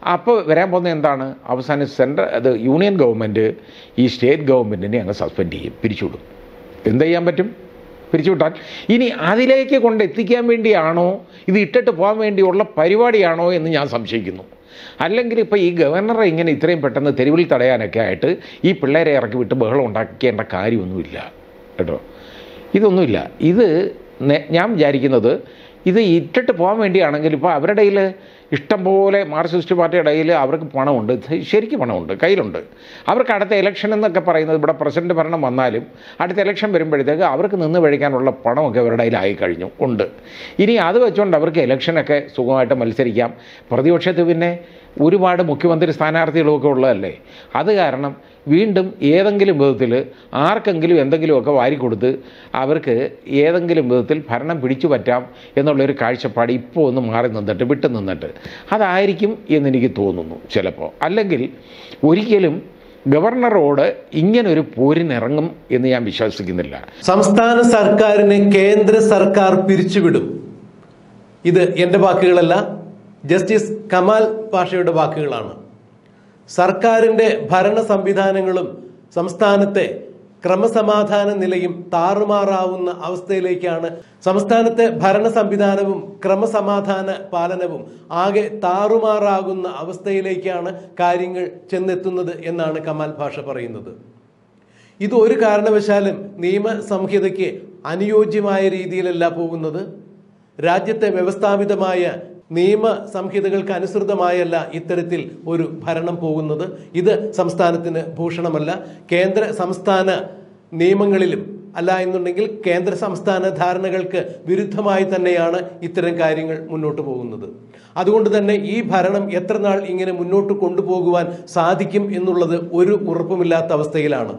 അപ്പോൾ വരാൻ പോകുന്നത് എന്താണ് അവസാനം സെൻട്രൽ അത് യൂണിയൻ ഗവൺമെൻറ് ഈ സ്റ്റേറ്റ് ഗവൺമെൻറ്റിനെ അങ്ങ് സസ്പെൻഡ് ചെയ്യും പിരിച്ചുവിടും എന്ത് ചെയ്യാൻ പറ്റും പിരിച്ചുവിട്ടാൽ ഇനി അതിലേക്ക് കൊണ്ട് എത്തിക്കാൻ വേണ്ടിയാണോ ഇത് ഇട്ടിട്ട് പോകാൻ വേണ്ടിയുള്ള പരിപാടിയാണോ എന്ന് ഞാൻ സംശയിക്കുന്നു അല്ലെങ്കിൽ ഇപ്പോൾ ഈ ഗവർണറെ ഇങ്ങനെ ഇത്രയും പെട്ടെന്ന് തെരുവിൽ തടയാനൊക്കെ ആയിട്ട് ഈ പിള്ളേരെ ഇറക്കി വിട്ട് ബഹളം ഉണ്ടാക്കേണ്ട കാര്യമൊന്നുമില്ല കേട്ടോ ഇതൊന്നുമില്ല ഇത് നെ- ഞാൻ വിചാരിക്കുന്നത് ഇത് ഇട്ടിട്ട് പോകാൻ വേണ്ടിയാണെങ്കിൽ ഇപ്പോൾ അവരുടെ കയ്യിൽ ഇഷ്ടം പോലെ മാർക്സിസ്റ്റ് പാർട്ടിയുടെ കയ്യിൽ അവർക്ക് പണമുണ്ട് ഇത് ശരിക്കും പണമുണ്ട് കയ്യിലുണ്ട് അവർക്ക് അടുത്ത ഇലക്ഷൻ എന്നൊക്കെ പറയുന്നത് ഇവിടെ പ്രസിഡന്റ് ഭരണം വന്നാലും അടുത്ത ഇലക്ഷൻ വരുമ്പോഴത്തേക്ക് അവർക്ക് നിന്ന് കഴിക്കാനുള്ള പണമൊക്കെ അവരുടെ കയ്യിലായി കഴിഞ്ഞു ഉണ്ട് ഇനി അത് വെച്ചുകൊണ്ട് അവർക്ക് ഇലക്ഷനൊക്കെ സുഖമായിട്ട് മത്സരിക്കാം പ്രതിപക്ഷത്ത് പിന്നെ ഒരുപാട് മുഖ്യമന്ത്രി സ്ഥാനാർത്ഥികളുമൊക്കെ ഉള്ളതല്ലേ അത് കാരണം വീണ്ടും ഏതെങ്കിലും വിധത്തിൽ ആർക്കെങ്കിലും എന്തെങ്കിലുമൊക്കെ വാരിക്കൊടുത്ത് അവർക്ക് ഏതെങ്കിലും വിധത്തിൽ ഭരണം പിടിച്ചു പറ്റാം എന്നുള്ളൊരു കാഴ്ചപ്പാട് ഇപ്പോൾ ഒന്ന് മാറി നിന്നിട്ട് വിട്ടു നിന്നിട്ട് അതായിരിക്കും എന്നെനിക്ക് തോന്നുന്നു ചിലപ്പോൾ അല്ലെങ്കിൽ ഒരിക്കലും ഗവർണറോട് ഇങ്ങനൊരു പോരിനിറങ്ങും എന്ന് ഞാൻ വിശ്വസിക്കുന്നില്ല സംസ്ഥാന സർക്കാരിനെ കേന്ദ്ര സർക്കാർ പിരിച്ചുവിടും ഇത് എൻ്റെ വാക്കുകളല്ല ജസ്റ്റിസ് കമാൽ പാഷയുടെ വാക്കുകളാണ് സർക്കാരിൻ്റെ ഭരണ സംവിധാനങ്ങളും സംസ്ഥാനത്തെ ക്രമസമാധാന നിലയും താറുമാറാവുന്ന അവസ്ഥയിലേക്കാണ് സംസ്ഥാനത്തെ ഭരണ സംവിധാനവും ക്രമസമാധാന പാലനവും ആകെ താറുമാറാകുന്ന അവസ്ഥയിലേക്കാണ് കാര്യങ്ങൾ ചെന്നെത്തുന്നത് എന്നാണ് കമാൽ ഭാഷ പറയുന്നത് ഇത് ഒരു കാരണവശാലും നിയമ സംഹിതയ്ക്ക് അനുയോജ്യമായ രീതിയിലല്ല പോകുന്നത് രാജ്യത്തെ വ്യവസ്ഥാപിതമായ നിയമ സംഹിതകൾക്ക് അനുസൃതമായല്ല ഇത്തരത്തിൽ ഒരു ഭരണം പോകുന്നത് ഇത് സംസ്ഥാനത്തിന് ഭൂഷണമല്ല കേന്ദ്ര സംസ്ഥാന നിയമങ്ങളിലും അല്ല എന്നുണ്ടെങ്കിൽ കേന്ദ്ര സംസ്ഥാന ധാരണകൾക്ക് വിരുദ്ധമായി തന്നെയാണ് ഇത്തരം കാര്യങ്ങൾ മുന്നോട്ട് പോകുന്നത് അതുകൊണ്ട് തന്നെ ഈ ഭരണം എത്ര നാൾ ഇങ്ങനെ മുന്നോട്ട് കൊണ്ടുപോകുവാൻ സാധിക്കും എന്നുള്ളത് ഒരു ഉറപ്പുമില്ലാത്ത അവസ്ഥയിലാണ്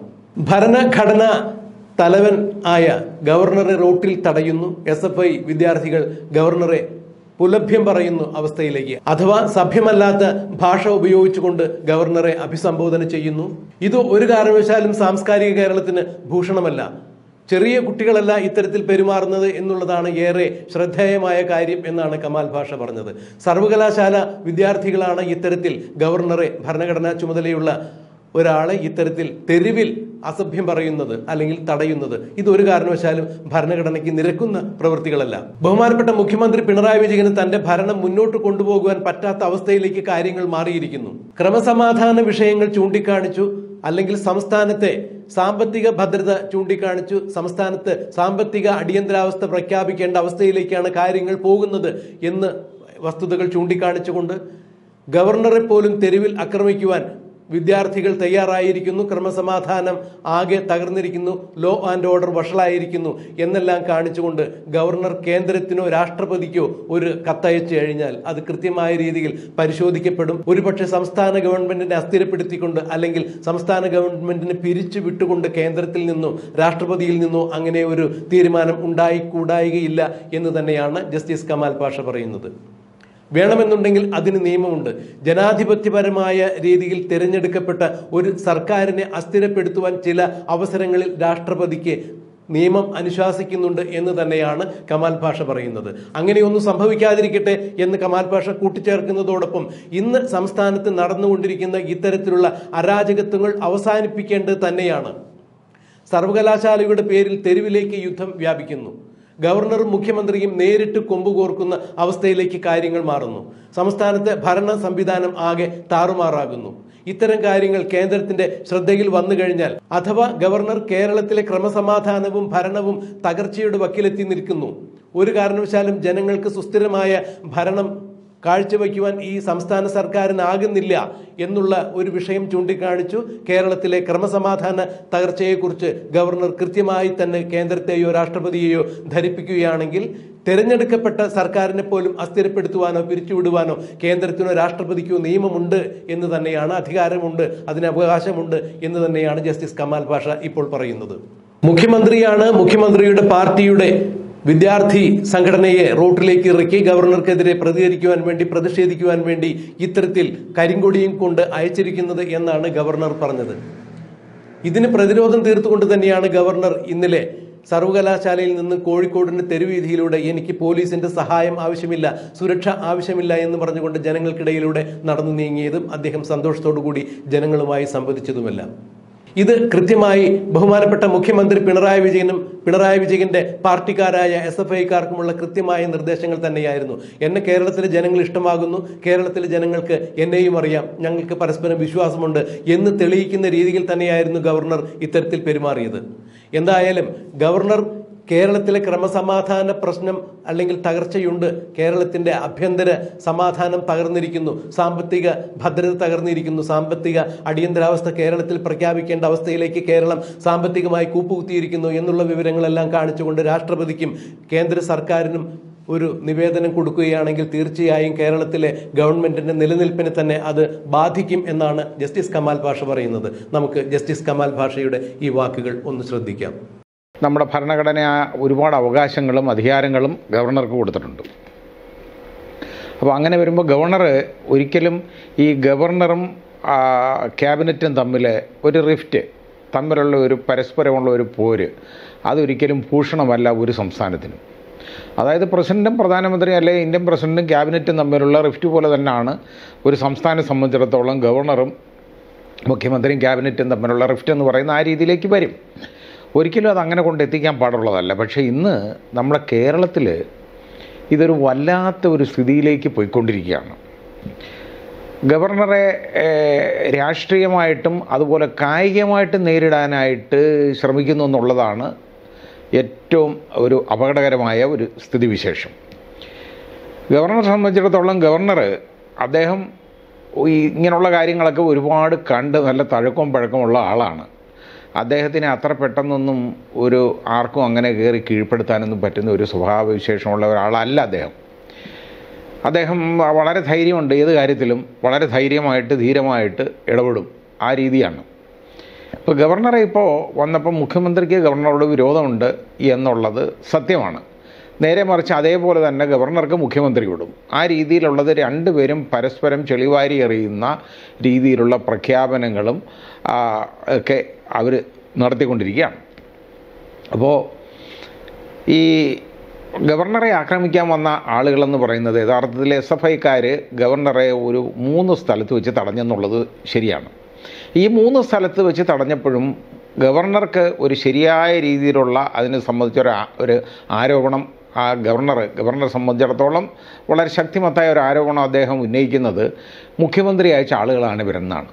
ഭരണഘടന തലവൻ ആയ ഗവർണറെ റോട്ടിൽ തടയുന്നു എസ് എഫ് ഐ വിദ്യാർത്ഥികൾ ഗവർണറെ പുലഭ്യം പറയുന്നു അവസ്ഥയിലേക്ക് അഥവാ സഭ്യമല്ലാത്ത ഭാഷ ഉപയോഗിച്ചുകൊണ്ട് ഗവർണറെ അഭിസംബോധന ചെയ്യുന്നു ഇത് ഒരു കാരണവശാലും സാംസ്കാരിക കേരളത്തിന് ഭൂഷണമല്ല ചെറിയ കുട്ടികളല്ല ഇത്തരത്തിൽ പെരുമാറുന്നത് എന്നുള്ളതാണ് ഏറെ ശ്രദ്ധേയമായ കാര്യം എന്നാണ് കമാൽ ഭാഷ പറഞ്ഞത് സർവകലാശാല വിദ്യാർത്ഥികളാണ് ഇത്തരത്തിൽ ഗവർണറെ ഭരണഘടനാ ചുമതലയുള്ള ഒരാളെ ഇത്തരത്തിൽ തെരുവിൽ അസഭ്യം പറയുന്നത് അല്ലെങ്കിൽ തടയുന്നത് ഇതൊരു കാരണവശാലും ഭരണഘടനയ്ക്ക് നിരക്കുന്ന പ്രവൃത്തികളല്ല ബഹുമാനപ്പെട്ട മുഖ്യമന്ത്രി പിണറായി വിജയന് തന്റെ ഭരണം മുന്നോട്ട് കൊണ്ടുപോകുവാൻ പറ്റാത്ത അവസ്ഥയിലേക്ക് കാര്യങ്ങൾ മാറിയിരിക്കുന്നു ക്രമസമാധാന വിഷയങ്ങൾ ചൂണ്ടിക്കാണിച്ചു അല്ലെങ്കിൽ സംസ്ഥാനത്തെ സാമ്പത്തിക ഭദ്രത ചൂണ്ടിക്കാണിച്ചു സംസ്ഥാനത്ത് സാമ്പത്തിക അടിയന്തരാവസ്ഥ പ്രഖ്യാപിക്കേണ്ട അവസ്ഥയിലേക്കാണ് കാര്യങ്ങൾ പോകുന്നത് എന്ന് വസ്തുതകൾ ചൂണ്ടിക്കാണിച്ചുകൊണ്ട് ഗവർണറെ പോലും തെരുവിൽ ആക്രമിക്കുവാൻ വിദ്യാർത്ഥികൾ തയ്യാറായിരിക്കുന്നു ക്രമസമാധാനം ആകെ തകർന്നിരിക്കുന്നു ലോ ആൻഡ് ഓർഡർ വഷളായിരിക്കുന്നു എന്നെല്ലാം കാണിച്ചുകൊണ്ട് ഗവർണർ കേന്ദ്രത്തിനോ രാഷ്ട്രപതിക്കോ ഒരു കത്തയച്ചു കഴിഞ്ഞാൽ അത് കൃത്യമായ രീതിയിൽ പരിശോധിക്കപ്പെടും ഒരുപക്ഷെ സംസ്ഥാന ഗവൺമെന്റിനെ അസ്ഥിരപ്പെടുത്തിക്കൊണ്ട് അല്ലെങ്കിൽ സംസ്ഥാന ഗവൺമെന്റിനെ പിരിച്ചു വിട്ടുകൊണ്ട് കേന്ദ്രത്തിൽ നിന്നോ രാഷ്ട്രപതിയിൽ നിന്നോ അങ്ങനെ ഒരു തീരുമാനം ഉണ്ടായിക്കൂടായികയില്ല എന്ന് തന്നെയാണ് ജസ്റ്റിസ് കമാൽ പാഷ പറയുന്നത് വേണമെന്നുണ്ടെങ്കിൽ അതിന് നിയമമുണ്ട് ജനാധിപത്യപരമായ രീതിയിൽ തിരഞ്ഞെടുക്കപ്പെട്ട ഒരു സർക്കാരിനെ അസ്ഥിരപ്പെടുത്തുവാൻ ചില അവസരങ്ങളിൽ രാഷ്ട്രപതിക്ക് നിയമം അനുശാസിക്കുന്നുണ്ട് എന്ന് തന്നെയാണ് കമാൽ പാഷ പറയുന്നത് അങ്ങനെയൊന്നും സംഭവിക്കാതിരിക്കട്ടെ എന്ന് കമാൽ പാഷ കൂട്ടിച്ചേർക്കുന്നതോടൊപ്പം ഇന്ന് സംസ്ഥാനത്ത് നടന്നുകൊണ്ടിരിക്കുന്ന ഇത്തരത്തിലുള്ള അരാജകത്വങ്ങൾ അവസാനിപ്പിക്കേണ്ടത് തന്നെയാണ് സർവകലാശാലയുടെ പേരിൽ തെരുവിലേക്ക് യുദ്ധം വ്യാപിക്കുന്നു ഗവർണറും മുഖ്യമന്ത്രിയും നേരിട്ട് കൊമ്പുകോർക്കുന്ന അവസ്ഥയിലേക്ക് കാര്യങ്ങൾ മാറുന്നു സംസ്ഥാനത്തെ ഭരണ സംവിധാനം ആകെ താറുമാറാകുന്നു ഇത്തരം കാര്യങ്ങൾ കേന്ദ്രത്തിന്റെ ശ്രദ്ധയിൽ വന്നു കഴിഞ്ഞാൽ അഥവാ ഗവർണർ കേരളത്തിലെ ക്രമസമാധാനവും ഭരണവും തകർച്ചയുടെ വക്കിലെത്തി നിൽക്കുന്നു ഒരു കാരണവശാലും ജനങ്ങൾക്ക് സുസ്ഥിരമായ ഭരണം കാഴ്ചവെക്കുവാൻ ഈ സംസ്ഥാന സർക്കാരിനാകുന്നില്ല എന്നുള്ള ഒരു വിഷയം ചൂണ്ടിക്കാണിച്ചു കേരളത്തിലെ ക്രമസമാധാന തകർച്ചയെക്കുറിച്ച് ഗവർണർ കൃത്യമായി തന്നെ കേന്ദ്രത്തെയോ രാഷ്ട്രപതിയെയോ ധരിപ്പിക്കുകയാണെങ്കിൽ തെരഞ്ഞെടുക്കപ്പെട്ട സർക്കാരിനെ പോലും അസ്ഥിരപ്പെടുത്തുവാനോ പിരിച്ചുവിടുവാനോ കേന്ദ്രത്തിനോ രാഷ്ട്രപതിക്കോ നിയമമുണ്ട് എന്ന് തന്നെയാണ് അധികാരമുണ്ട് അതിന് അവകാശമുണ്ട് എന്ന് തന്നെയാണ് ജസ്റ്റിസ് കമാൽ പാഷ ഇപ്പോൾ പറയുന്നത് മുഖ്യമന്ത്രിയാണ് മുഖ്യമന്ത്രിയുടെ പാർട്ടിയുടെ വിദ്യാർത്ഥി സംഘടനയെ റോട്ടിലേക്ക് ഇറക്കി ഗവർണർക്കെതിരെ പ്രതികരിക്കുവാൻ വേണ്ടി പ്രതിഷേധിക്കുവാൻ വേണ്ടി ഇത്തരത്തിൽ കരിങ്കൊടിയും കൊണ്ട് അയച്ചിരിക്കുന്നത് എന്നാണ് ഗവർണർ പറഞ്ഞത് ഇതിന് പ്രതിരോധം തീർത്തുകൊണ്ട് തന്നെയാണ് ഗവർണർ ഇന്നലെ സർവകലാശാലയിൽ നിന്ന് കോഴിക്കോടിന് തെരുവീതിയിലൂടെ എനിക്ക് പോലീസിന്റെ സഹായം ആവശ്യമില്ല സുരക്ഷ ആവശ്യമില്ല എന്ന് പറഞ്ഞുകൊണ്ട് ജനങ്ങൾക്കിടയിലൂടെ നടന്നു നീങ്ങിയതും അദ്ദേഹം സന്തോഷത്തോടു കൂടി ജനങ്ങളുമായി സംവദിച്ചതുമെല്ലാം ഇത് കൃത്യമായി ബഹുമാനപ്പെട്ട മുഖ്യമന്ത്രി പിണറായി വിജയനും പിണറായി വിജയന്റെ പാർട്ടിക്കാരായ എസ് എഫ് ഐക്കാർക്കുമുള്ള കൃത്യമായ നിർദ്ദേശങ്ങൾ തന്നെയായിരുന്നു എന്നെ കേരളത്തിലെ ജനങ്ങൾ ഇഷ്ടമാകുന്നു കേരളത്തിലെ ജനങ്ങൾക്ക് എന്നെയും അറിയാം ഞങ്ങൾക്ക് പരസ്പരം വിശ്വാസമുണ്ട് എന്ന് തെളിയിക്കുന്ന രീതിയിൽ തന്നെയായിരുന്നു ഗവർണർ ഇത്തരത്തിൽ പെരുമാറിയത് എന്തായാലും ഗവർണർ കേരളത്തിലെ ക്രമസമാധാന പ്രശ്നം അല്ലെങ്കിൽ തകർച്ചയുണ്ട് കേരളത്തിന്റെ ആഭ്യന്തര സമാധാനം തകർന്നിരിക്കുന്നു സാമ്പത്തിക ഭദ്രത തകർന്നിരിക്കുന്നു സാമ്പത്തിക അടിയന്തരാവസ്ഥ കേരളത്തിൽ പ്രഖ്യാപിക്കേണ്ട അവസ്ഥയിലേക്ക് കേരളം സാമ്പത്തികമായി കൂപ്പുകുത്തിയിരിക്കുന്നു എന്നുള്ള വിവരങ്ങളെല്ലാം കാണിച്ചുകൊണ്ട് രാഷ്ട്രപതിക്കും കേന്ദ്ര സർക്കാരിനും ഒരു നിവേദനം കൊടുക്കുകയാണെങ്കിൽ തീർച്ചയായും കേരളത്തിലെ ഗവൺമെന്റിന്റെ നിലനിൽപ്പിനെ തന്നെ അത് ബാധിക്കും എന്നാണ് ജസ്റ്റിസ് കമാൽ ഭാഷ പറയുന്നത് നമുക്ക് ജസ്റ്റിസ് കമാൽ ഭാഷയുടെ ഈ വാക്കുകൾ ഒന്ന് ശ്രദ്ധിക്കാം നമ്മുടെ ഭരണഘടന ഒരുപാട് അവകാശങ്ങളും അധികാരങ്ങളും ഗവർണർക്ക് കൊടുത്തിട്ടുണ്ട് അപ്പോൾ അങ്ങനെ വരുമ്പോൾ ഗവർണർ ഒരിക്കലും ഈ ഗവർണറും ആ, ക്യാബിനറ്റും തമ്മിൽ ഒരു റിഫ്റ്റ് തമ്മിലുള്ള ഒരു പരസ്പരമുള്ള ഒരു പോര് അതൊരിക്കലും ഭൂഷണമല്ല ഒരു സംസ്ഥാനത്തിനും അതായത് പ്രസിഡന്റും പ്രധാനമന്ത്രിയും അല്ലെങ്കിൽ ഇന്ത്യൻ പ്രസിഡന്റും ക്യാബിനറ്റും തമ്മിലുള്ള റിഫ്റ്റ് പോലെ തന്നെയാണ് ഒരു സംസ്ഥാനത്തെ സംബന്ധിച്ചിടത്തോളം ഗവർണറും മുഖ്യമന്ത്രിയും ക്യാബിനറ്റും തമ്മിലുള്ള റിഫ്റ്റ് എന്ന് പറയുന്ന ആ രീതിയിലേക്ക് വരും ഒരിക്കലും അത് അങ്ങനെ കൊണ്ട് എത്തിക്കാൻ പാടുള്ളതല്ല പക്ഷേ ഇന്ന് നമ്മുടെ കേരളത്തിൽ ഇതൊരു വല്ലാത്ത ഒരു സ്ഥിതിയിലേക്ക് പോയിക്കൊണ്ടിരിക്കുകയാണ് ഗവർണറെ ഏഹ്, രാഷ്ട്രീയമായിട്ടും അതുപോലെ കായികമായിട്ടും നേരിടാനായിട്ട് ശ്രമിക്കുന്നു എന്നുള്ളതാണ് ഏറ്റവും ഒരു അപകടകരമായ ഒരു സ്ഥിതിവിശേഷം ഗവർണറെ സംബന്ധിച്ചിടത്തോളം ഗവർണർ അദ്ദേഹം ഈ ഇങ്ങനെയുള്ള കാര്യങ്ങളൊക്കെ ഒരുപാട് കണ്ട് നല്ല തഴക്കവും പഴക്കമുള്ള ആളാണ് അദ്ദേഹത്തിന് അത്ര പെട്ടെന്നൊന്നും ഒരു ആർക്കും അങ്ങനെ കയറി കീഴ്പ്പെടുത്താനൊന്നും പറ്റുന്ന ഒരു സ്വഭാവവിശേഷമുള്ള ഒരാളല്ല അദ്ദേഹം അദ്ദേഹം വളരെ ധൈര്യമുണ്ട് ഏത് കാര്യത്തിലും വളരെ ധൈര്യമായിട്ട് ധീരമായിട്ട് ഇടപെടും ആ രീതിയാണ് ഇപ്പോൾ ഗവർണറെ ഇപ്പോൾ വന്നപ്പോൾ മുഖ്യമന്ത്രിക്ക് ഗവർണറോട് വിരോധമുണ്ട് എന്നുള്ളത് സത്യമാണ് നേരെ മറിച്ച് അതേപോലെ തന്നെ ഗവർണർക്ക് മുഖ്യമന്ത്രിയോടും ആ രീതിയിലുള്ളത് രണ്ടുപേരും പരസ്പരം ചെളിവാരി എറിയുന്ന രീതിയിലുള്ള പ്രഖ്യാപനങ്ങളും ആ, ഒക്കെ അവർ നടത്തിക്കൊണ്ടിരിക്കുകയാണ് അപ്പോൾ ഈ ഗവർണറെ ആക്രമിക്കാൻ വന്ന ആളുകളെന്ന് പറയുന്നത് യഥാർത്ഥത്തിൽ എസ് എഫ് ഐക്കാർ ഗവർണറെ ഒരു മൂന്ന് സ്ഥലത്ത് വെച്ച് തടഞ്ഞെന്നുള്ളത് ശരിയാണ് ഈ മൂന്ന് സ്ഥലത്ത് വെച്ച് തടഞ്ഞപ്പോഴും ഗവർണർക്ക് ഒരു ശരിയായ രീതിയിലുള്ള അതിനെ സംബന്ധിച്ചൊരു ആ- ഒരു ആരോപണം ആ ഗവർണർ ഗവർണറെ സംബന്ധിച്ചിടത്തോളം വളരെ ശക്തിമത്തായ ഒരു ആരോപണം അദ്ദേഹം ഉന്നയിക്കുന്നത് മുഖ്യമന്ത്രി അയച്ച ആളുകളാണ് ഇവരെന്നാണ്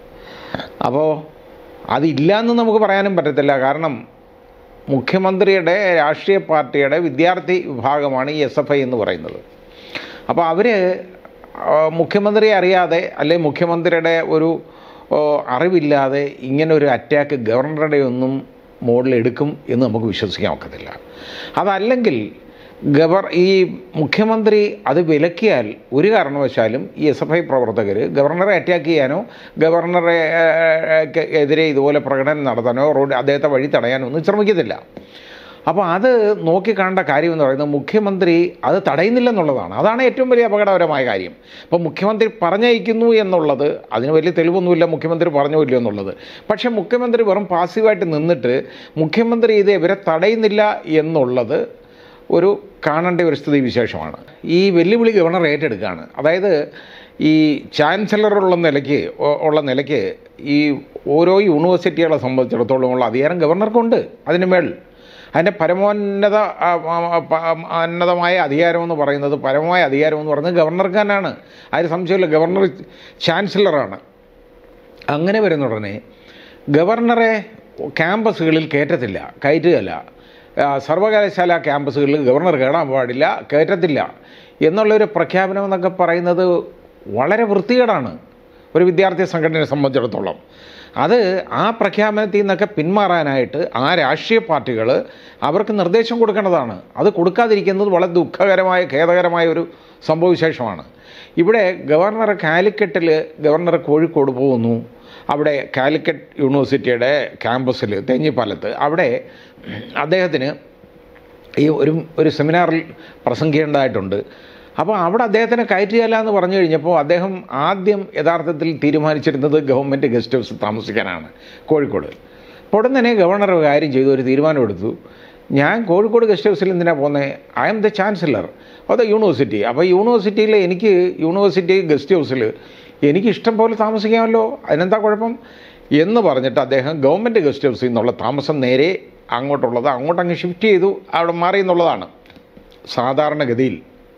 അപ്പോൾ അതില്ല എന്ന് നമുക്ക് പറയാനും പറ്റത്തില്ല കാരണം മുഖ്യമന്ത്രിയുടെ രാഷ്ട്രീയ പാർട്ടിയുടെ വിദ്യാർത്ഥി വിഭാഗമാണ് ഈ എസ് എഫ് ഐ എന്ന് പറയുന്നത് അപ്പോൾ അവർ മുഖ്യമന്ത്രിയെ അറിയാതെ അല്ലെങ്കിൽ മുഖ്യമന്ത്രിയുടെ ഒരു ഓ, അറിവില്ലാതെ ഇങ്ങനെ ഒരു അറ്റാക്ക് ഗവർണറുടെ ഒന്നും മുകളിൽ എടുക്കും എന്ന് നമുക്ക് വിശ്വസിക്കാൻ ഒക്കത്തില്ല അതല്ലെങ്കിൽ ഗവർ ഈ മുഖ്യമന്ത്രി അത് വിലക്കിയാൽ ഒരു കാരണവശാലും ഈ എസ് എഫ് ഐ പ്രവർത്തകർ ഗവർണറെ അറ്റാക്ക് ചെയ്യാനോ ഗവർണറെ ഏഹ്, ക്ക് എതിരെ ഇതുപോലെ പ്രകടനം നടത്താനോ റോഡ് അദ്ദേഹത്തെ വഴി തടയാനോ ഒന്നും ശ്രമിക്കത്തില്ല അപ്പോൾ അത് നോക്കിക്കാണേണ്ട കാര്യം എന്ന് പറയുന്നത് മുഖ്യമന്ത്രി അത് തടയുന്നില്ലെന്നുള്ളതാണ് അതാണ് ഏറ്റവും വലിയ അപകടകരമായ കാര്യം അപ്പോൾ മുഖ്യമന്ത്രി പറഞ്ഞയക്കുന്നു എന്നുള്ളത് അതിന് വലിയ തെളിവൊന്നുമില്ല മുഖ്യമന്ത്രി പറഞ്ഞില്ല എന്നുള്ളത് പക്ഷേ മുഖ്യമന്ത്രി വെറും പാസീവായിട്ട് നിന്നിട്ട് മുഖ്യമന്ത്രി ഇത് ഇവരെ തടയുന്നില്ല എന്നുള്ളത് ഒരു കാണേണ്ട ഒരു സ്ഥിതി വിശേഷമാണ് ഈ വെല്ലുവിളി ഗവർണർ ഏറ്റെടുക്കുകയാണ് അതായത് ഈ ചാൻസലറുള്ള നിലയ്ക്ക് ഉ- ഉള്ള നിലയ്ക്ക് ഈ ഓരോ യൂണിവേഴ്സിറ്റികളെ സംബന്ധിച്ചിടത്തോളം ഉള്ള അധികാരം ഗവർണർക്കുണ്ട് അതിന് മേൽ അതിൻ്റെ പരമോന്നത ആ, ആ, ആ, പ- ആ, ഉന്നതമായ അധികാരമെന്ന് പറയുന്നത് പരമമായ അധികാരമെന്ന് പറയുന്നത് ഗവർണർക്ക് തന്നെയാണ് അതിന് സംശയമില്ല ഗവർണർ ചാൻസലറാണ് അങ്ങനെ വരുന്ന ഉടനെ ഗവർണറെ ക്യാമ്പസുകളിൽ കയറ്റത്തില്ല കയറ്റുകയല്ല ആ, സർവകലാശാല ക്യാമ്പസുകളിൽ ഗവർണർ കയറാൻ പാടില്ല കയറ്റത്തില്ല എന്നുള്ളൊരു പ്രഖ്യാപനം എന്നൊക്കെ പറയുന്നത് വളരെ വൃത്തികേടാണ് ഒരു വിദ്യാർത്ഥി സംഘടനയെ സംബന്ധിച്ചിടത്തോളം അത് ആ പ്രഖ്യാപനത്തിൽ നിന്നൊക്കെ പിന്മാറാനായിട്ട് ആ രാഷ്ട്രീയ പാർട്ടികൾ അവർക്ക് നിർദ്ദേശം കൊടുക്കേണ്ടതാണ് അത് കൊടുക്കാതിരിക്കുന്നത് വളരെ ദുഃഖകരമായ ഖേദകരമായ ഒരു സംഭവവിശേഷമാണ് ഇവിടെ ഗവർണർ കാലിക്കറ്റിൽ ഗവർണർ കോഴിക്കോട് പോകുന്നു അവിടെ കാലിക്കറ്റ് യൂണിവേഴ്സിറ്റിയുടെ ക്യാമ്പസിൽ തെഞ്ഞിപ്പാലത്ത് അവിടെ അദ്ദേഹത്തിന് ഈ ഒരു ഒരു സെമിനാറിൽ പ്രസംഗിക്കേണ്ടതായിട്ടുണ്ട് അപ്പോൾ അവിടെ അദ്ദേഹത്തിനെ കയറ്റുകയില്ല എന്ന് പറഞ്ഞു കഴിഞ്ഞപ്പോൾ അദ്ദേഹം ആദ്യം യഥാർത്ഥത്തിൽ തീരുമാനിച്ചിരുന്നത് ഗവൺമെൻറ് ഗസ്റ്റ് ഹൗസിൽ താമസിക്കാനാണ് കോഴിക്കോട് അപ്പോൾ ഉടൻ തന്നെ ഗവർണർ ഒരു കാര്യം ചെയ്തു ഒരു തീരുമാനമെടുത്തു ഞാൻ കോഴിക്കോട് ഗസ്റ്റ് ഹൗസിൽ എന്തിനാണ് പോകുന്നത് I am the chancellor of the university അപ്പോൾ യൂണിവേഴ്സിറ്റിയിൽ എനിക്ക് യൂണിവേഴ്സിറ്റി ഗസ്റ്റ് ഹൗസിൽ എനിക്ക് ഇഷ്ടം പോലെ താമസിക്കാമല്ലോ അതിനെന്താ കുഴപ്പം എന്ന് പറഞ്ഞിട്ട് അദ്ദേഹം ഗവൺമെൻറ് ഗസ്റ്റ് ഹൗസിൽ നിന്നുള്ള താമസം നേരെ അങ്ങോട്ടുള്ളത് അങ്ങോട്ടങ്ങ് ഷിഫ്റ്റ് ചെയ്തു അവിടെ മാറി എന്നുള്ളതാണ് സാധാരണഗതിയിൽ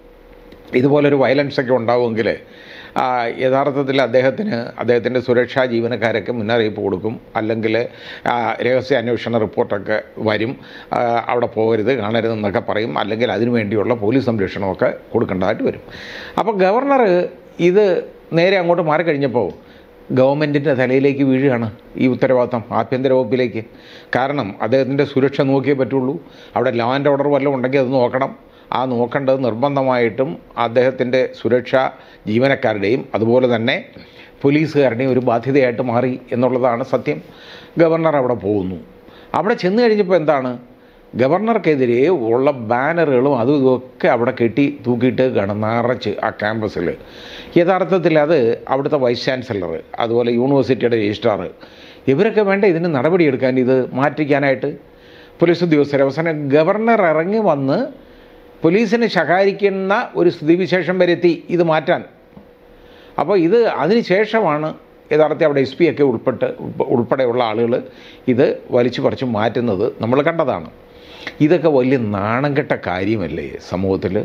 ഇതുപോലൊരു വയലൻസ് ഒക്കെ ഉണ്ടാവുമെങ്കിൽ ആ, യഥാർത്ഥത്തിൽ അദ്ദേഹത്തിന് അദ്ദേഹത്തിൻ്റെ സുരക്ഷാ ജീവനക്കാരൊക്കെ മുന്നറിയിപ്പ് കൊടുക്കും അല്ലെങ്കിൽ ആ, രഹസ്യ അന്വേഷണ റിപ്പോർട്ടൊക്കെ വരും ആ, അവിടെ പോകരുത് കാണരുതെന്നൊക്കെ പറയും അല്ലെങ്കിൽ അതിനു വേണ്ടിയുള്ള പോലീസ് സംരക്ഷണമൊക്കെ കൊടുക്കേണ്ടതായിട്ട് വരും അപ്പോൾ ഗവർണർ ഇത് നേരെ അങ്ങോട്ട് മാറിക്കഴിഞ്ഞപ്പോൾ ഗവൺമെൻറ്റിൻ്റെ തലയിലേക്ക് വീഴുകയാണ് ഈ ഉത്തരവാദിത്തം ആഭ്യന്തര വകുപ്പിലേക്ക് കാരണം അദ്ദേഹത്തിൻ്റെ സുരക്ഷ നോക്കിയേ പറ്റുള്ളൂ അവിടെ ലോ ആൻഡ് ഓർഡർ വല്ലതും ഉണ്ടെങ്കിൽ അത് നോക്കണം ആ നോക്കേണ്ടത് നിർബന്ധമായിട്ടും അദ്ദേഹത്തിൻ്റെ സുരക്ഷ ജീവനക്കാരുടെയും അതുപോലെ തന്നെ പോലീസുകാരുടെയും ഒരു ബാധ്യതയായിട്ട് മാറി എന്നുള്ളതാണ് സത്യം ഗവർണർ അവിടെ പോകുന്നു അവിടെ ചെന്ന് കഴിഞ്ഞപ്പോൾ എന്താണ് ഗവർണർക്കെതിരെ ഉള്ള ബാനറുകളും അതും ഇതൊക്കെ അവിടെ കെട്ടി തൂക്കിയിട്ട് കാണും നിറച്ച് ആ ക്യാമ്പസിൽ യഥാർത്ഥത്തിൽ അത് അവിടുത്തെ വൈസ് ചാൻസലർ അതുപോലെ യൂണിവേഴ്സിറ്റിയുടെ രജിസ്ട്രാർ ഇവരൊക്കെ വേണ്ട ഇതിന് നടപടിയെടുക്കാൻ ഇത് മാറ്റിക്കാനായിട്ട് പോലീസ് ഉദ്യോഗസ്ഥർ അവസാനം ഗവർണർ ഇറങ്ങി വന്ന് പോലീസിനെ ശകാരിക്കുന്ന ഒരു സ്ഥിതിവിശേഷം വരുത്തി ഇത് മാറ്റാൻ അപ്പോൾ ഇത് അതിന് ശേഷമാണ് യഥാർത്ഥത്തിൽ അവിടെ എസ് പി ഒക്കെ ഉൾപ്പെട്ട് ഉൾപ്പ- ഉൾപ്പെടെയുള്ള ആളുകൾ ഇത് വലിച്ചു പറിച്ച് മാറ്റുന്നത് നമ്മൾ കണ്ടതാണ് ഇതൊക്കെ വലിയ നാണം കെട്ട കാര്യമല്ലേ സമൂഹത്തിൽ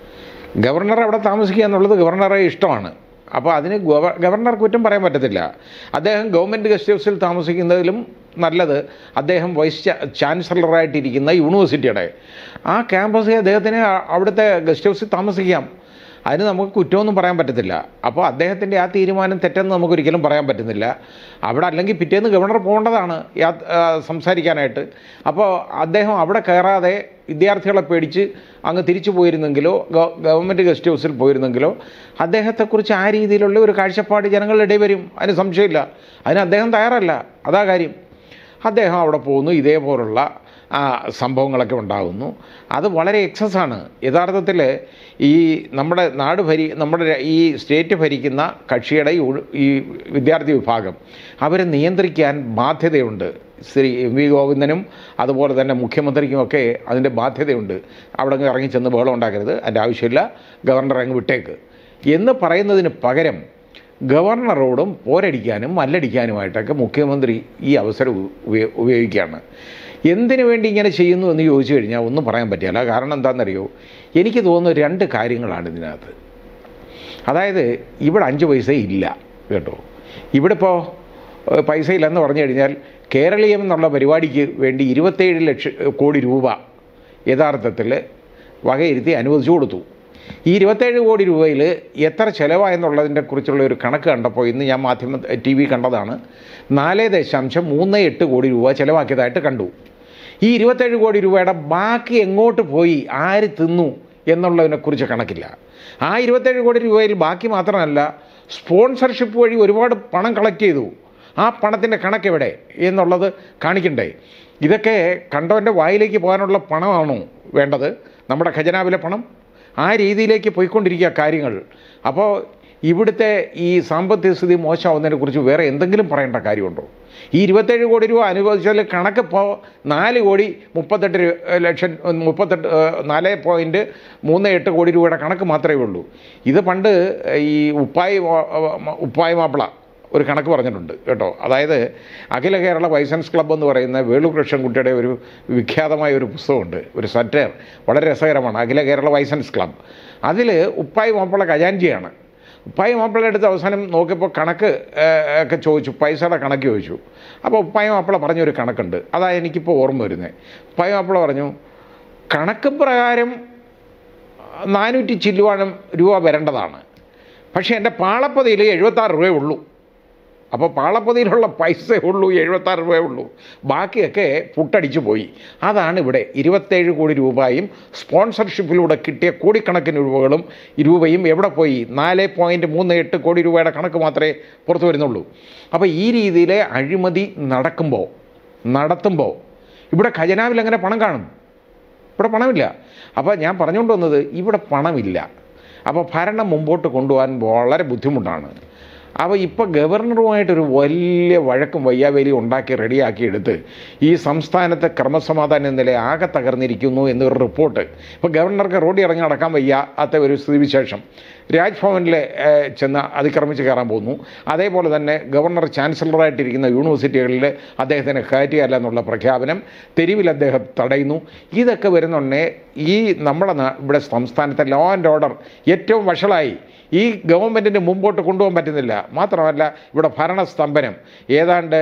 ഗവർണർ അവിടെ താമസിക്കുക എന്നുള്ളത് ഗവർണറെ ഇഷ്ടമാണ് അപ്പോൾ അതിന് ഗവ ഗവർണർ കുറ്റം പറയാൻ പറ്റത്തില്ല അദ്ദേഹം ഗവൺമെൻറ് ഗസ്റ്റ് ഹൗസിൽ താമസിക്കുന്നതിലും നല്ലത് അദ്ദേഹം വൈസ് ചാ- ചാൻസലറായിട്ടിരിക്കുന്ന യൂണിവേഴ്സിറ്റിയുടെ ആ ക്യാമ്പസിൽ അദ്ദേഹത്തിന് ആ- അവിടുത്തെ ഗസ്റ്റ് ഹൗസിൽ താമസിക്കാം അതിന് നമുക്ക് കുറ്റമൊന്നും പറയാൻ പറ്റത്തില്ല അപ്പോൾ അദ്ദേഹത്തിൻ്റെ ആ തീരുമാനം തെറ്റെന്ന് നമുക്ക് ഒരിക്കലും പറയാൻ പറ്റുന്നില്ല അവിടെ അല്ലെങ്കിൽ പിറ്റേന്ന് ഗവർണർ പോകേണ്ടതാണ് യാ- ആ, സംസാരിക്കാനായിട്ട് അപ്പോൾ അദ്ദേഹം അവിടെ കയറാതെ വിദ്യാർത്ഥികളെ പേടിച്ച് അങ്ങ് തിരിച്ചു പോയിരുന്നെങ്കിലോ ഗവ- ഗവൺമെൻറ് ഗസ്റ്റ് ഹൗസിൽ പോയിരുന്നെങ്കിലോ അദ്ദേഹത്തെക്കുറിച്ച് ആ രീതിയിലുള്ള ഒരു കാഴ്ചപ്പാട് ജനങ്ങളുടെ ഇടയിൽ വരും അതിന് സംശയമില്ല അതിന് അദ്ദേഹം തയ്യാറല്ല അതാ കാര്യം അദ്ദേഹം അവിടെ പോകുന്നു ഇതേപോലുള്ള ആ, സംഭവങ്ങളൊക്കെ ഉണ്ടാകുന്നു അത് വളരെ എക്സസ് ആണ് യഥാർത്ഥത്തിൽ ഈ നമ്മുടെ നാട് ഭരി നമ്മുടെ ര- ഈ സ്റ്റേറ്റ് ഭരിക്കുന്ന കക്ഷിയുടെ ഈ ഉൾ- ഈ വിദ്യാർത്ഥി വിഭാഗം അവരെ നിയന്ത്രിക്കാൻ ബാധ്യതയുണ്ട് ശ്രീ എം വി ഗോവിന്ദനും അതുപോലെ തന്നെ മുഖ്യമന്ത്രിക്കുമൊക്കെ അതിൻ്റെ ബാധ്യതയുണ്ട് അവിടെ അങ്ങ് ഇറങ്ങി ചെന്ന് ബഹളം ഉണ്ടാക്കരുത് അതിൻ്റെ ആവശ്യമില്ല ഗവർണർ അങ്ങ് വിട്ടേക്ക് എന്ന് പറയുന്നതിന് പകരം ഗവർണറോടും പോരടിക്കാനും മല്ലടിക്കാനുമായിട്ടൊക്കെ മുഖ്യമന്ത്രി ഈ അവസരം ഉപയോ ഉപയോഗിക്കുകയാണ് എന്തിനു വേണ്ടി ഇങ്ങനെ ചെയ്യുന്നു എന്ന് ചോദിച്ചു കഴിഞ്ഞാൽ ഒന്നും പറയാൻ പറ്റില്ല കാരണം എന്താണെന്നറിയോ എനിക്ക് തോന്നുന്നു രണ്ട് കാര്യങ്ങളാണ് ഇതിനകത്ത് അതായത് ഇവിടെ അഞ്ച് പൈസ ഇല്ല കേട്ടോ ഇവിടെ ഇപ്പോൾ ഏഹ്, പൈസ ഇല്ലെന്ന് പറഞ്ഞു കഴിഞ്ഞാൽ കേരളീയം എന്നുള്ള പരിപാടിക്ക് വേണ്ടി ഇരുപത്തേഴ് ലക്ഷം കോടി രൂപ യഥാർത്ഥത്തിൽ വകയിരുത്തി അനുവദിച്ചു കൊടുത്തു ഈ ഇരുപത്തേഴ് കോടി രൂപയിൽ എത്ര ചിലവായെന്നുള്ളതിനെ കുറിച്ചുള്ള ഒരു കണക്ക് കണ്ടപ്പോൾ ഇന്ന് ഞാൻ മാധ്യമ ടി വി കണ്ടതാണ് നാല് ദശാംശം മൂന്ന് എട്ട് കോടി രൂപ ചിലവാക്കിയതായിട്ട് കണ്ടു ഈ ഇരുപത്തേഴ് കോടി രൂപയുടെ ബാക്കി എങ്ങോട്ട് പോയി ആര് തിന്നു എന്നുള്ളതിനെക്കുറിച്ച് കണക്കില്ല ആ ഇരുപത്തേഴ് കോടി രൂപയിൽ ബാക്കി മാത്രമല്ല സ്പോൺസർഷിപ്പ് വഴി ഒരുപാട് പണം കളക്ട് ചെയ്തു ആ പണത്തിൻ്റെ കണക്ക് എവിടെ എന്നുള്ളത് കാണിക്കണ്ടേ ഇതൊക്കെ കണ്ടവൻ്റെ വായിലേക്ക് പോകാനുള്ള പണമാണോ വേണ്ടത് നമ്മുടെ ഖജനാവിലെ പണം ആ രീതിയിലേക്ക് പോയിക്കൊണ്ടിരിക്കുക കാര്യങ്ങൾ അപ്പോൾ ഇവിടുത്തെ ഈ സാമ്പത്തിക സ്ഥിതി മോശമാവുന്നതിനെ കുറിച്ച് വേറെ എന്തെങ്കിലും പറയേണ്ട കാര്യമുണ്ടോ ഈ ഇരുപത്തേഴ് കോടി രൂപ അനുവദിച്ചാൽ കണക്ക് ഇപ്പോൾ നാല് കോടി മുപ്പത്തെട്ട് രു- ലക്ഷം മുപ്പത്തെട്ട് ഏഹ്, നാല് പോയിൻറ്റ് മൂന്ന് എട്ട് കോടി രൂപയുടെ കണക്ക് മാത്രമേ ഉള്ളൂ ഇത് പണ്ട് ഈ ഉപ്പായി മാ- ഉപ്പായി മാപ്പിള ഒരു കണക്ക് പറഞ്ഞിട്ടുണ്ട് കേട്ടോ അതായത് അഖില കേരള വൈസൻസ് ക്ലബ്ബ് എന്ന് പറയുന്ന വേളു കൃഷ്ണൻകുട്ടിയുടെ ഒരു വിഖ്യാതമായ ഒരു പുസ്തകമുണ്ട് ഒരു സറ്റയർ വളരെ രസകരമാണ് അഖില കേരള വൈസൻസ് ക്ലബ്ബ് അതിൽ ഉപ്പായി മാപ്പിള ഖജാൻജിയാണ് ഉപ്പായി മാപ്പിള എടുത്ത് അവസാനം നോക്കിയപ്പോൾ കണക്ക് ഏഹ്, ഒക്കെ ചോദിച്ചു പൈസയുടെ കണക്ക് ചോദിച്ചു അപ്പോൾ ഉപ്പായി മാപ്പിള പറഞ്ഞൊരു കണക്കുണ്ട് അതാ എനിക്കിപ്പോൾ ഓർമ്മ വരുന്നത് ഉപ്പായി മാപ്പിള പറഞ്ഞു കണക്ക് പ്രകാരം നാനൂറ്റി ചില്ലുവാനും രൂപ വരേണ്ടതാണ് പക്ഷേ എൻ്റെ പാളപ്പതിയിൽ എഴുപത്താറ് രൂപയേ ഉള്ളൂ അപ്പോൾ പാളപ്പതിയിലുള്ള പൈസ ഉള്ളൂ എഴുപത്താറ് രൂപയേ ഉള്ളൂ ബാക്കിയൊക്കെ പുട്ടടിച്ചു പോയി അതാണ് ഇവിടെ ഇരുപത്തേഴ് കോടി രൂപയും സ്പോൺസർഷിപ്പിലൂടെ കിട്ടിയ കോടിക്കണക്കിന് രൂപകളും രൂപയും എവിടെ പോയി നാല് പോയിൻറ്റ് മൂന്ന് എട്ട് കോടി രൂപയുടെ കണക്ക് മാത്രമേ പുറത്തു വരുന്നുള്ളൂ അപ്പോൾ ഈ രീതിയിലെ അഴിമതി നടക്കുമ്പോൾ നടത്തുമ്പോൾ ഇവിടെ ഖജനാവിൽ എങ്ങനെ പണം കാണും ഇവിടെ പണമില്ല അപ്പോൾ ഞാൻ പറഞ്ഞുകൊണ്ട് വന്നത് ഇവിടെ പണമില്ല അപ്പോൾ ഭരണം മുമ്പോട്ട് കൊണ്ടുപോകാൻ വളരെ ബുദ്ധിമുട്ടാണ് അപ്പോൾ ഇപ്പോൾ ഗവർണറുമായിട്ടൊരു വലിയ വഴക്കും വയ്യാവേലിയും ഉണ്ടാക്കി റെഡിയാക്കി എടുത്ത് ഈ സംസ്ഥാനത്തെ ക്രമസമാധാന നില ആകെ തകർന്നിരിക്കുന്നു എന്നൊരു റിപ്പോർട്ട് ഇപ്പോൾ ഗവർണർക്ക് റോഡിൽ ഇറങ്ങി നടക്കാൻ വയ്യാത്ത ഒരു സ്ഥിതിവിശേഷം രാജ്ഭവനിൽ ഏഹ്, ചെന്ന് അതിക്രമിച്ച് കയറാൻ പോകുന്നു അതേപോലെ തന്നെ ഗവർണർ ചാൻസലറായിട്ടിരിക്കുന്ന യൂണിവേഴ്സിറ്റികളിൽ അദ്ദേഹത്തിന് കയറ്റുകയല്ല എന്നുള്ള പ്രഖ്യാപനം തെരുവിൽ അദ്ദേഹം തടയുന്നു ഇതൊക്കെ വരുന്നുണ്ടേ ഈ നമ്മുടെ നാ- ഇവിടെ സംസ്ഥാനത്തെ ലോ ആൻഡ് ഓർഡർ ഏറ്റവും വഷളായി ഈ ഗവൺമെൻറ്റിന് മുമ്പോട്ട് കൊണ്ടുപോകാൻ പറ്റുന്നില്ല മാത്രമല്ല ഇവിടെ ഭരണസ്തംഭനം ഏതാണ്ട്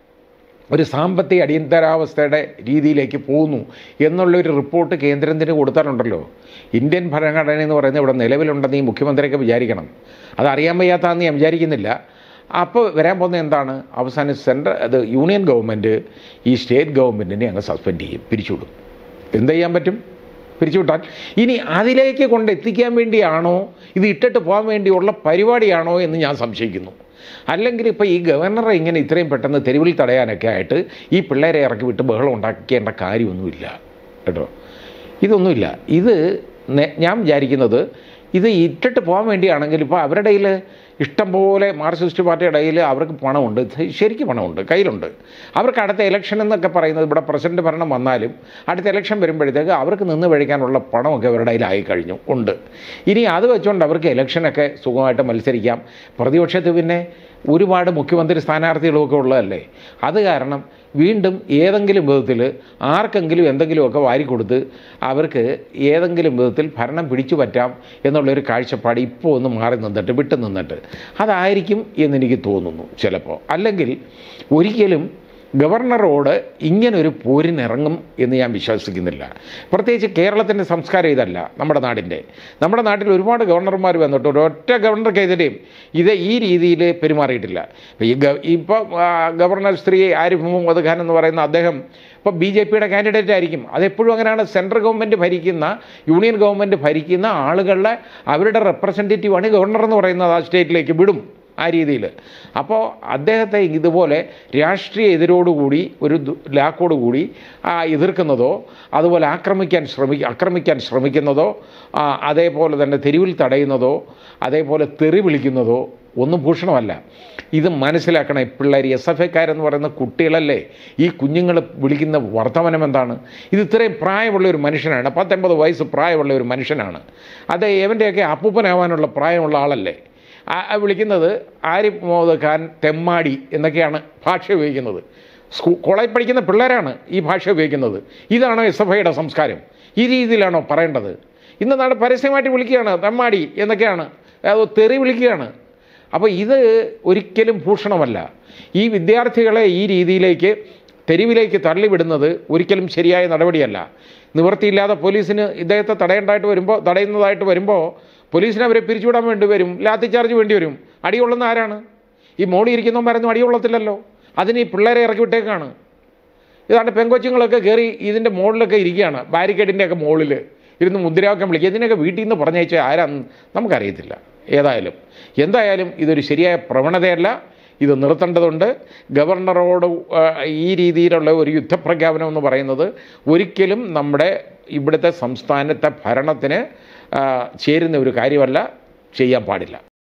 ഒരു സാമ്പത്തിക അടിയന്തരാവസ്ഥയുടെ രീതിയിലേക്ക് പോകുന്നു എന്നുള്ളൊരു റിപ്പോർട്ട് കേന്ദ്രത്തിന് കൊടുത്താലുണ്ടല്ലോ ഇന്ത്യൻ ഭരണഘടന എന്ന് പറയുന്നത് ഇവിടെ നിലവിലുണ്ടെന്ന് ഈ മുഖ്യമന്ത്രിയൊക്കെ വിചാരിക്കണം അത് അറിയാൻ വയ്യാത്തതെന്ന് ഞാൻ വിചാരിക്കുന്നില്ല അപ്പോൾ വരാൻ പോകുന്നത് എന്താണ് അവസാനം സെൻട്രൽ അത് യൂണിയൻ ഗവൺമെൻറ് ഈ സ്റ്റേറ്റ് ഗവൺമെൻറ്റിനെ അങ്ങ് സസ്പെൻഡ് ചെയ്യും പിരിച്ചുവിടും എന്ത് ചെയ്യാൻ പറ്റും പിരിച്ചുവിട്ടാൽ ഇനി അതിലേക്ക് കൊണ്ട് എത്തിക്കാൻ വേണ്ടിയാണോ ഇത് ഇട്ടിട്ട് പോകാൻ വേണ്ടിയുള്ള പരിപാടിയാണോ എന്ന് ഞാൻ സംശയിക്കുന്നു അല്ലെങ്കിൽ ഇപ്പോൾ ഈ ഗവർണറെ ഇങ്ങനെ ഇത്രയും പെട്ടെന്ന് തെരുവിൽ തടയാനൊക്കെ ആയിട്ട് ഈ പിള്ളേരെ ഇറക്കി വിട്ട് ബഹളം ഉണ്ടാക്കേണ്ട കാര്യമൊന്നുമില്ല കേട്ടോ ഇതൊന്നുമില്ല ഇത് നെ- ഞാൻ വിചാരിക്കുന്നത് ഇത് ഇട്ടിട്ട് പോകാൻ വേണ്ടിയാണെങ്കിൽ ഇപ്പോൾ അവരുടെ കയ്യിൽ ഇഷ്ടം പോലെ മാർക്സിസ്റ്റ് പാർട്ടിയുടെ കയ്യിൽ അവർക്ക് പണമുണ്ട് ശരിക്കും പണമുണ്ട് കയ്യിലുണ്ട് അവർക്ക് അടുത്ത ഇലക്ഷൻ എന്നൊക്കെ പറയുന്നത് ഇവിടെ പ്രസിഡന്റ് ഭരണം വന്നാലും അടുത്ത ഇലക്ഷൻ വരുമ്പോഴത്തേക്ക് അവർക്ക് നിന്ന് കഴിക്കാനുള്ള പണമൊക്കെ അവരുടെ കയ്യിലായി കഴിഞ്ഞു ഉണ്ട് ഇനി അത് വെച്ചുകൊണ്ട് അവർക്ക് ഇലക്ഷനൊക്കെ സുഖമായിട്ട് മത്സരിക്കാം പ്രതിപക്ഷത്ത് പിന്നെ ഒരുപാട് മുഖ്യമന്ത്രി സ്ഥാനാർത്ഥികളുമൊക്കെ ഉള്ളതല്ലേ അത് കാരണം വീണ്ടും ഏതെങ്കിലും വിധത്തിൽ ആർക്കെങ്കിലും എന്തെങ്കിലുമൊക്കെ വാരിക്കൊടുത്ത് അവർക്ക് ഏതെങ്കിലും വിധത്തിൽ ഭരണം പിടിച്ചു പറ്റാം എന്നുള്ളൊരു കാഴ്ചപ്പാട് ഇപ്പോൾ ഒന്ന് മാറി നിന്നിട്ട് വിട്ടു നിന്നിട്ട് അതായിരിക്കും എന്നെനിക്ക് തോന്നുന്നു ചിലപ്പോൾ അല്ലെങ്കിൽ ഒരിക്കലും ഗവർണറോട് ഇങ്ങനൊരു പോരിനിറങ്ങും എന്ന് ഞാൻ വിശ്വസിക്കുന്നില്ല പ്രത്യേകിച്ച് കേരളത്തിൻ്റെ സംസ്കാരം ഇതല്ല നമ്മുടെ നാടിൻ്റെ നമ്മുടെ നാട്ടിൽ ഒരുപാട് ഗവർണർമാർ വന്നിട്ട് ഒരൊറ്റ ഗവർണർക്കെതിരെയും ഇത് ഈ രീതിയിൽ പെരുമാറിയിട്ടില്ല ഇപ്പോൾ ഈ ഗ ഇപ്പോൾ ഗവർണർ ശ്രീ ആരിഫ് മുഹമ്മദ് ഖാൻ എന്ന് പറയുന്ന അദ്ദേഹം ഇപ്പോൾ ബി ജെ പിയുടെ കാൻഡിഡേറ്റ് ആയിരിക്കും അതെപ്പോഴും അങ്ങനെയാണ് സെൻട്രൽ ഗവൺമെൻറ് ഭരിക്കുന്ന യൂണിയൻ ഗവൺമെൻറ് ഭരിക്കുന്ന ആളുകളുടെ അവരുടെ റെപ്രസെൻറ്റേറ്റീവാണ് ഗവർണർ എന്ന് പറയുന്നത് ആ സ്റ്റേറ്റിലേക്ക് വിടും ആ രീതിയിൽ അപ്പോൾ അദ്ദേഹത്തെ ഇതുപോലെ രാഷ്ട്രീയ എതിരോടുകൂടി ഒരു ദു- ലാക്കോടുകൂടി ആ, എതിർക്കുന്നതോ അതുപോലെ ആക്രമിക്കാൻ ശ്രമി ആക്രമിക്കാൻ ശ്രമിക്കുന്നതോ ആ, അതേപോലെ തന്നെ തെരുവിൽ തടയുന്നതോ അതേപോലെ തെറി വിളിക്കുന്നതോ ഒന്നും ഭൂഷണമല്ല ഇത് മനസ്സിലാക്കണം ഈ പിള്ളേർ എസ് എഫ് ഐക്കാരെന്ന് പറയുന്ന കുട്ടികളല്ലേ ഈ കുഞ്ഞുങ്ങൾ വിളിക്കുന്ന വർത്തമാനം എന്താണ് ഇത് ഇത്രയും പ്രായമുള്ള ഒരു മനുഷ്യനാണ് പത്തൊമ്പത് വയസ്സ് പ്രായമുള്ള ഒരു മനുഷ്യനാണ് അത് എവൻ്റെയൊക്കെ അപ്പൂപ്പനാവാനുള്ള പ്രായമുള്ള ആളല്ലേ ആ ആ വിളിക്കുന്നത് ആരിഫ് മുഹമ്മദ് ഖാൻ തെമ്മാടി എന്നൊക്കെയാണ് ഭാഷ ഉപയോഗിക്കുന്നത് സ്കൂ കോളേജ് പഠിക്കുന്ന പിള്ളേരാണ് ഈ ഭാഷ ഉപയോഗിക്കുന്നത് ഇതാണോ എസ് എഫ് ഐയുടെ സംസ്കാരം ഈ രീതിയിലാണോ പറയേണ്ടത് ഇന്ന് നാട് പരസ്യമായിട്ട് വിളിക്കുകയാണ് തെമ്മാടി എന്നൊക്കെയാണ് അത് തെറി വിളിക്കുകയാണ് അപ്പോൾ ഇത് ഒരിക്കലും ഭൂഷണമല്ല ഈ വിദ്യാർത്ഥികളെ ഈ രീതിയിലേക്ക് തെരുവിലേക്ക് തള്ളിവിടുന്നത് ഒരിക്കലും ശരിയായ നടപടിയല്ല നിവൃത്തിയില്ലാതെ പോലീസിന് ഇദ്ദേഹത്തെ തടയേണ്ടതായിട്ട് വരുമ്പോൾ തടയുന്നതായിട്ട് വരുമ്പോൾ പോലീസിന് അവരെ പിരിച്ചുവിടാൻ വേണ്ടി വരും ലാത്തി ചാർജ് വേണ്ടി വരും അടികൊള്ളുന്ന ആരാണ് ഈ മോളിൽ ഇരിക്കുന്നവന്മാരൊന്നും അടികൊള്ളത്തില്ലല്ലോ അതിന് ഈ പിള്ളേരെ ഇറക്കി വിട്ടേക്കാണ് ഇതാണ്ട് പെങ്കൊച്ചുങ്ങളൊക്കെ കയറി ഇതിൻ്റെ മുകളിലൊക്കെ ഇരിക്കുകയാണ് ബാരിക്കേഡിൻ്റെയൊക്കെ മുകളിൽ ഇരുന്ന് മുദ്രാവാക്യം വിളിക്കുക ഇതിനൊക്കെ വീട്ടിൽ നിന്ന് പറഞ്ഞയച്ച ആരാന്ന് നമുക്കറിയത്തില്ല ഏതായാലും എന്തായാലും ഇതൊരു ശരിയായ പ്രവണതയല്ല ഇത് നിർത്തേണ്ടതുണ്ട് ഗവർണറോട് ആ, ഈ രീതിയിലുള്ള ഒരു യുദ്ധപ്രഖ്യാപനം എന്ന് പറയുന്നത് ഒരിക്കലും നമ്മുടെ ഇവിടുത്തെ സംസ്ഥാനത്തെ ഭരണത്തിന് ആ, ചേരുന്ന ഒരു കാര്യമല്ല ചെയ്യാൻ പാടില്ല